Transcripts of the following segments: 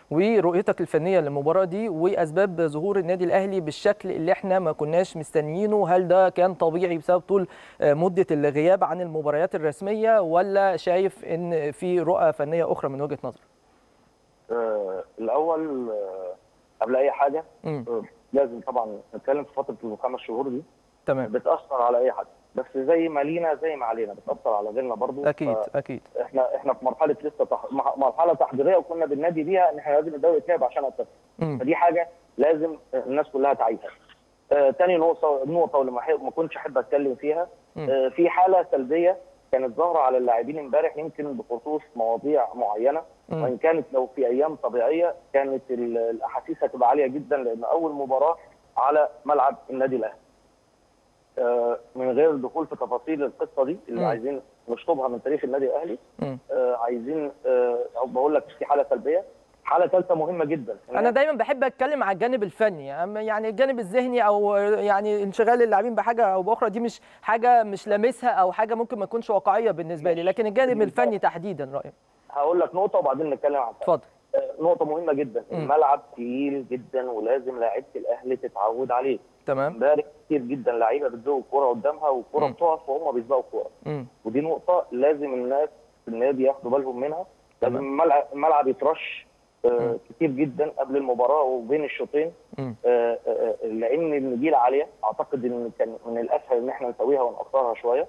ورؤيتك الفنيه للمباراه دي واسباب ظهور النادي الاهلي بالشكل اللي احنا ما كناش مستنيينه هل ده كان طبيعي بسبب طول مده الغياب عن المباريات الرسميه ولا شايف ان في رؤى فنيه اخرى من وجهه نظرك آه الاول آه قبل اي حاجه مم. آه لازم طبعا نتكلم في فتره الخمس شهور دي تمام بتاثر على اي حد بس زي ما لينا زي ما علينا بتاثر على غيرنا برضو اكيد اكيد احنا احنا في مرحله لسه تح... مح- مرحله تحضيريه وكنا بننادي بيها ان احنا لازم الدوري يتلعب عشان التصفيات مم. فدي حاجه لازم الناس كلها تعيها آه تاني نقطه نقطه واللي ما أحب- ما كنتش احب اتكلم فيها مم. آه في حاله سلبيه كانت ظاهره على اللاعبين امبارح يمكن بخصوص مواضيع معينه مم. وان كانت لو في ايام طبيعيه كانت ال- الاحاسيس هتبقى عاليه جدا لان اول مباراه على ملعب النادي الاهلي. آه، من غير الدخول في تفاصيل القصه دي اللي مم. عايزين نشطبها من تاريخ النادي الاهلي مم. آه، عايزين آه، او بقول لك في حاله سلبيه حاله ثالثه مهمه جدا انا دايما بحب اتكلم على الجانب الفني أما يعني الجانب الذهني او يعني انشغال اللاعبين بحاجه او باخرى دي مش حاجه مش لامسها او حاجه ممكن ما تكونش واقعيه بالنسبه لي لكن الجانب الفني تحديدا رايك هقول لك نقطه وبعدين نتكلم عن اتفضل آه، نقطه مهمه جدا مم. الملعب تقيل جدا ولازم لاعيبه الاهلي تتعود عليه تمام امبارح كتير جدا لعيبه بتزوق الكوره قدامها والكوره مم. بتقف وهم بيسبقوا الكوره مم. ودي نقطة لازم الناس في النادي ياخدوا بالهم منها لازم تمام. الملعب, الملعب يترش آه، مم. كتير جدا قبل المباراة وبين الشوطين مم. آه، آه، آه، لأن النجيلة عالية أعتقد إن كان من الأسهل إن إحنا نسويها ونقصرها شوية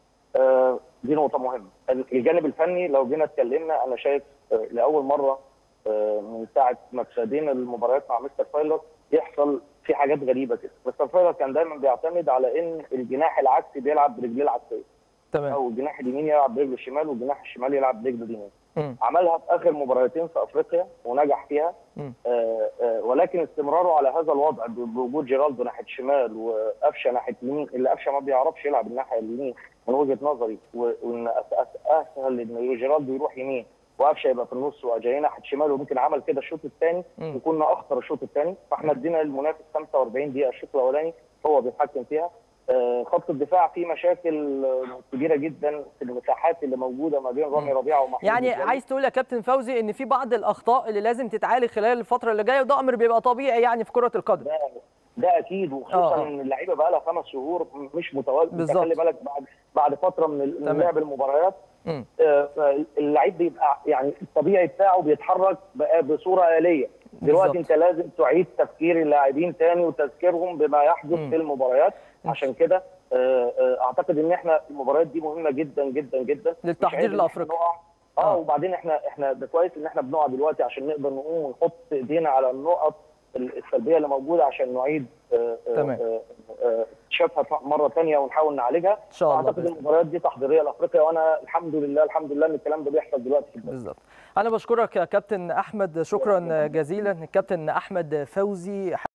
آه، دي نقطة مهمة الجانب الفني لو جينا اتكلمنا أنا شايف آه، لأول مرة آه، من ساعة ما ابتدينا المباريات مع مستر فايلر يحصل في حاجات غريبة كده مستر فايلر كان دايما بيعتمد على إن الجناح العكسي بيلعب برجليه العكسية تمام او الجناح اليمين يلعب برجله الشمال والجناح الشمال يلعب برجله اليمين مم. عملها في اخر مباراتين في افريقيا ونجح فيها مم. آه آه ولكن استمراره على هذا الوضع ب- بوجود جيرالدو ناحيه الشمال وقفشه ناحيه اليمين اللي قفشه ما بيعرفش يلعب الناحيه اليمين من وجهه نظري و- وان أس- أس- اسهل ان جيرالدو يروح يمين وقفشه يبقى في النص واجاي ناحيه شمال وممكن عمل كده الشوط الثاني مم. وكنا اخطر الشوط الثاني فاحنا ادينا للمنافس 45 دقيقه الشوط الاولاني هو بيتحكم فيها آه، خط الدفاع فيه مشاكل آه، كبيره جدا في المساحات اللي موجوده ما بين رامي ربيعه ومحمود يعني متولي. عايز تقول يا كابتن فوزي ان في بعض الاخطاء اللي لازم تتعالج خلال الفتره اللي جايه وده امر بيبقى طبيعي يعني في كره القدم ده ده اكيد آه، وخصوصا آه. ان اللعيبه بقى لها خمس شهور مش متواجده بالظبط. خلي بالك بعد بعد فتره من ال- تمام. من لعب المباريات مم. آه، اللعيب بيبقى يعني الطبيعي بتاعه بيتحرك بقى بصوره آلية دلوقتي بالظبط. انت لازم تعيد تفكير اللاعبين تاني وتذكيرهم بما يحدث مم. في المباريات عشان كده آه، آه، اعتقد ان احنا المباريات دي مهمه جدا جدا جدا مش للتحضير عيب إن إحنا الأفريقي. نقع. آه. اه وبعدين احنا احنا ده كويس ان احنا بنقع دلوقتي عشان نقدر نقوم ونحط ايدينا على النقط السلبيه اللي موجوده عشان نعيد آه، آه، تمام. آه، آه، اكتشافها مره ثانيه ونحاول نعالجها ان شاء الله اعتقد بإذن الله. المباريات دي تحضيريه لافريقيا وانا الحمد لله الحمد لله ان الكلام ده بيحصل دلوقتي في البلد. بالظبط انا بشكرك يا كابتن احمد شكرا جزيلا الكابتن احمد فوزي